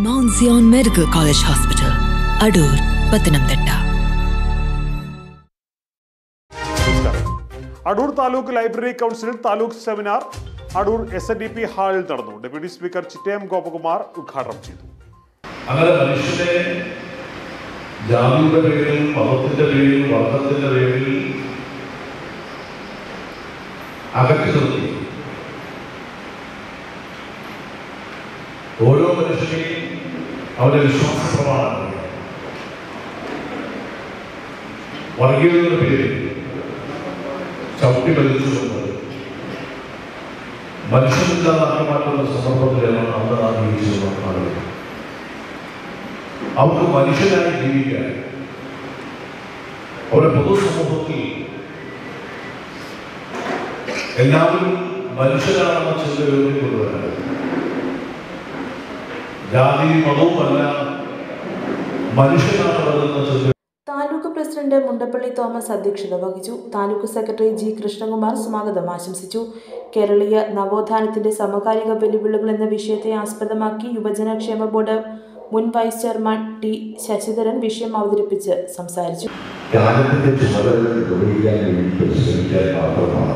mount Zion medical college hospital Adoor Pathanamthitta നമസ്കാരം Adoor taluk library council taluk seminar Adoor S N D P ഹാളിൽ നടന്നു deputy speaker Chittayam Gopakumar ഉദ്ഘാടനം ചെയ്തു അങ്ങനെ മനുഷ്യനെ ജാതിയുടെ പേരിൽ മതത്തിന്റെ പേരിൽ വർഗത്തിന്റെ പേരിൽ അകറ്റി നിർത്തി ഓരോ മനുഷ്യനെയും അവന്റെ വിശ്വാസ പ്രമാണങ്ങൾ വർഗീയതയുടെ പേരിൽ ചവിട്ടി വലിച്ചുകൊണ്ട് മനുഷ്യനില്ലാതാക്കി മാറ്റുന്ന സന്ദർഭത്തിലാണ് അന്ന് നാം ജീവിച്ചു ആളുകൾ അവർക്ക് മനുഷ്യനായി ജീവിക്കാൻ അവരുടെ പൊതുസമൂഹത്തിൽ എല്ലാവരും മനുഷ്യരാണെന്ന ചിന്തയോടെ കൊണ്ടുവരാൻ ജാതി മതവുമല്ല മനുഷ്യനാണുള്ളതെന്ന ചിന്ത താലൂക്ക് പ്രസിഡന്റ് മുണ്ടപ്പള്ളി തോമസ് അധ്യക്ഷത വഹിച്ചു താലൂക്ക് സെക്രട്ടറി ജി കൃഷ്ണകുമാർ സ്വാഗതം ആശംസിച്ചു കേരളീയ നവോത്ഥാനത്തിന്റെ സമകാലിക വെല്ലുവിളികൾ എന്ന വിഷയത്തെ ആസ്പദമാക്കി യുവജനക്ഷേമ ബോർഡ് മുൻ വൈസ് ചെയർമാൻ ടി ശശിധരൻ വിഷയം അവതരിപ്പിച്ച് സംസാരിച്ചു കാലത്തിന്റെ ചുമതലകൾ നിർവഹിക്കാൻ വേണ്ടി പരിശ്രമിക്കാൻ മാത്രമാണ്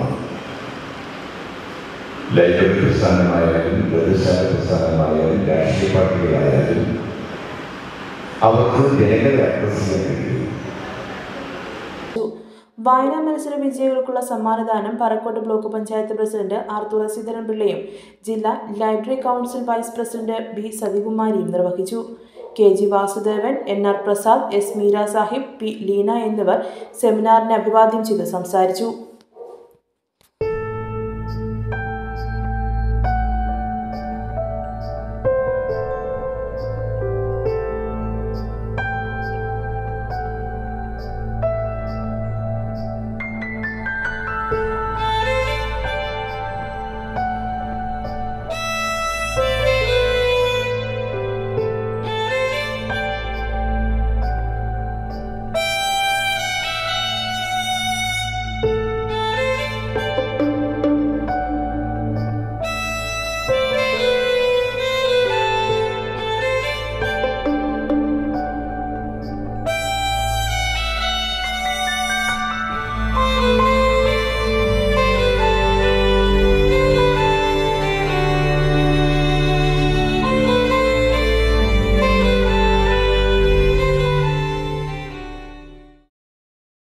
ലൈബ്രറി പ്രസ്ഥാനമായാലും വ്യവസായ പ്രസ്ഥാനമായാലും രാഷ്ട്രീയ പാർട്ടികളായാലും അവർക്ക് ജനങ്ങളെ അഡ്രസ് ചെയ്യാൻ കഴിയും വായനാ മത്സര വിജയികൾക്കുള്ള സമ്മാനദാനം പറക്കോട്ട് block panchayat president R Thulasidharan പിള്ളയും ജില്ലാ library council vice president B സതികുമാരിയും നിർവഹിച്ചു K G Vasudevan N R Prasad S Meera Sahib P Leena എന്നിവർ സെമിനാറിനെ അഭിവാദ്യം ചെയ്ത് സംസാരിച്ചു